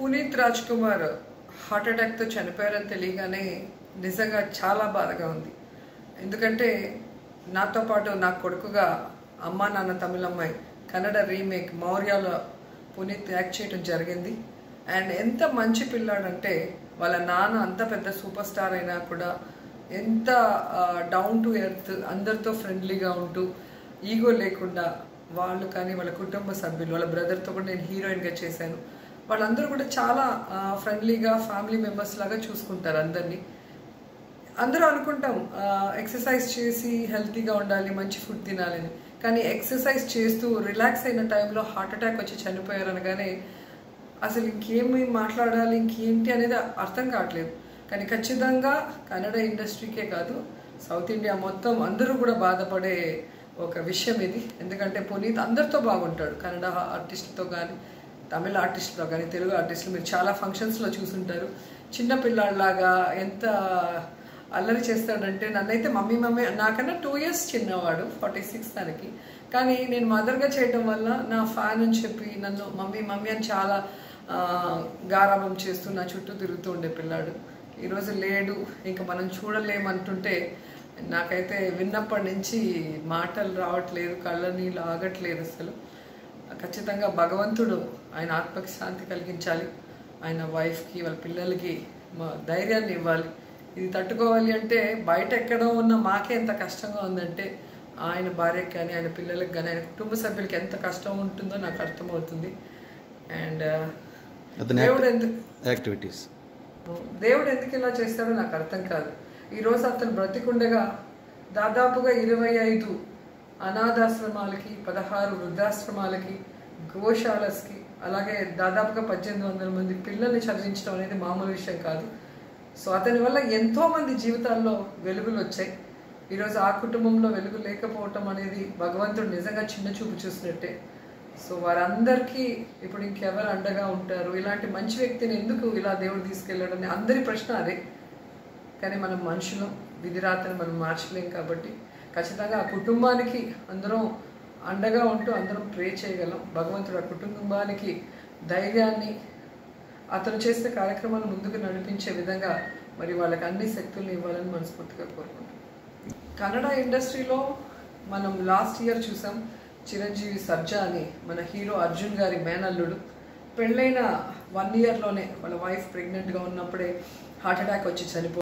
Puneeth Raj Kumar heart అటాక్తో చనిపోయారని తెలియగానే నిజంగా చాలా బాధగా ఉంది ఎందుకంటే నాతో పాటు నా కొడుకుగా అమ్మా నాన్న తమిళమ్మాయి కన్నడ రీమేక్ మౌర్యాలో పునీత్ యాక్ట్ చేయడం జరిగింది అండ్ ఎంత మంచి పిల్లాడంటే వాళ్ళ నాన్న అంత పెద్ద సూపర్ స్టార్ అయినా కూడా ఎంత డౌన్ టు ఎర్త్ అందరితో ఫ్రెండ్లీగా ఉంటూ ఈగో లేకుండా వాళ్ళు కానీ వాళ్ళ కుటుంబ సభ్యులు వాళ్ళ బ్రదర్తో కూడా నేను హీరోయిన్గా చేశాను వాళ్ళందరూ కూడా చాలా ఫ్రెండ్లీగా ఫ్యామిలీ మెంబర్స్ లాగా చూసుకుంటారు అందరినీ అందరూ అనుకుంటాం ఎక్సర్సైజ్ చేసి హెల్తీగా ఉండాలి మంచి ఫుడ్ తినాలని కానీ ఎక్సర్సైజ్ చేస్తూ రిలాక్స్ అయిన టైంలో హార్ట్ అటాక్ వచ్చి చనిపోయారు అనగానే అసలు ఇంకేమి మాట్లాడాలి ఇంకేంటి అనేది అర్థం కావట్లేదు కానీ ఖచ్చితంగా కన్నడ ఇండస్ట్రీకే కాదు సౌత్ ఇండియా మొత్తం అందరూ కూడా బాధపడే ఒక విషయం ఇది ఎందుకంటే పునీత్ అందరితో బాగుంటాడు కన్నడ ఆర్టిస్టులతో కానీ తమిళ ఆర్టిస్టులతో కానీ తెలుగు ఆర్టిస్టులు మీరు చాలా ఫంక్షన్స్లో చూసుంటారు చిన్న పిల్లాడిలాగా ఎంత అల్లరి చేస్తాడంటే నన్నైతే మమ్మీ మమ్మీ నాకన్నా టూ ఇయర్స్ చిన్నవాడు ఫార్టీ సిక్స్ తనకి కానీ నేను మదర్గా చేయడం వల్ల నా ఫ్యాన్ అని చెప్పి నన్ను మమ్మీ మమ్మీ అని చాలా గారాభం చేస్తూ నా చుట్టూ తిరుగుతూ ఉండే పిల్లాడు ఈరోజు లేడు ఇంకా మనం చూడలేమంటుంటే నాకైతే విన్నప్పటి నుంచి మాటలు రావట్లేదు కళ్ళ నీళ్ళు ఆగట్లేదు అసలు ఖచ్చితంగా భగవంతుడు ఆయన ఆత్మకి శాంతి కలిగించాలి ఆయన వైఫ్కి వాళ్ళ పిల్లలకి మా ధైర్యాన్ని ఇవ్వాలి ఇది తట్టుకోవాలి అంటే బయట ఎక్కడో ఉన్న మాకే ఎంత కష్టంగా ఉందంటే ఆయన భార్యకి కానీ ఆయన పిల్లలకి కానీ ఆయన కుటుంబ సభ్యులకి ఎంత కష్టం ఉంటుందో నాకు అర్థమవుతుంది అండ్ దేవుడు ఎందుకు యాక్టివిటీస్ దేవుడు ఎందుకు ఇలా చేస్తాడో నాకు అర్థం కాదు ఈరోజు అతను బ్రతికుండగా దాదాపుగా ఇరవై ఐదు అనాథాశ్రమాలకి పదహారు వృద్ధాశ్రమాలకి గోశాలస్కి అలాగే దాదాపుగా పద్దెనిమిది వందల మంది పిల్లల్ని చదివించడం అనేది మామూలు విషయం కాదు సో అతని వల్ల ఎంతో మంది జీవితాల్లో వెలుగులు వచ్చాయి ఈరోజు ఆ కుటుంబంలో వెలుగు లేకపోవటం అనేది భగవంతుడు నిజంగా చిన్న చూపు చూసినట్టే సో వారందరికీ ఇప్పుడు ఇంకెవరు అండగా ఉంటారు ఇలాంటి మంచి వ్యక్తిని ఎందుకు ఇలా దేవుడు తీసుకెళ్ళాడని అందరి ప్రశ్న అదే కానీ మనం మనుషులం విధిరాతని మనం మార్చలేం కాబట్టి ఖచ్చితంగా ఆ కుటుంబానికి అందరం అండగా ఉంటూ అందరం ప్రే చేయగలం భగవంతుడు ఆ కుటుంబానికి ధైర్యాన్ని అతను చేసిన కార్యక్రమాలు ముందుకు నడిపించే విధంగా మరి వాళ్ళకి అన్ని శక్తులు ఇవ్వాలని మనస్ఫూర్తిగా కోరుకుంటున్నాం కన్నడ ఇండస్ట్రీలో మనం లాస్ట్ ఇయర్ చూసాం చిరంజీవి సర్జా అని మన హీరో అర్జున్ గారి మేనల్లుడు పెళ్ళైన వన్ ఇయర్లోనే వాళ్ళ వైఫ్ ప్రెగ్నెంట్గా ఉన్నప్పుడే హార్ట్ అటాక్ వచ్చి చనిపో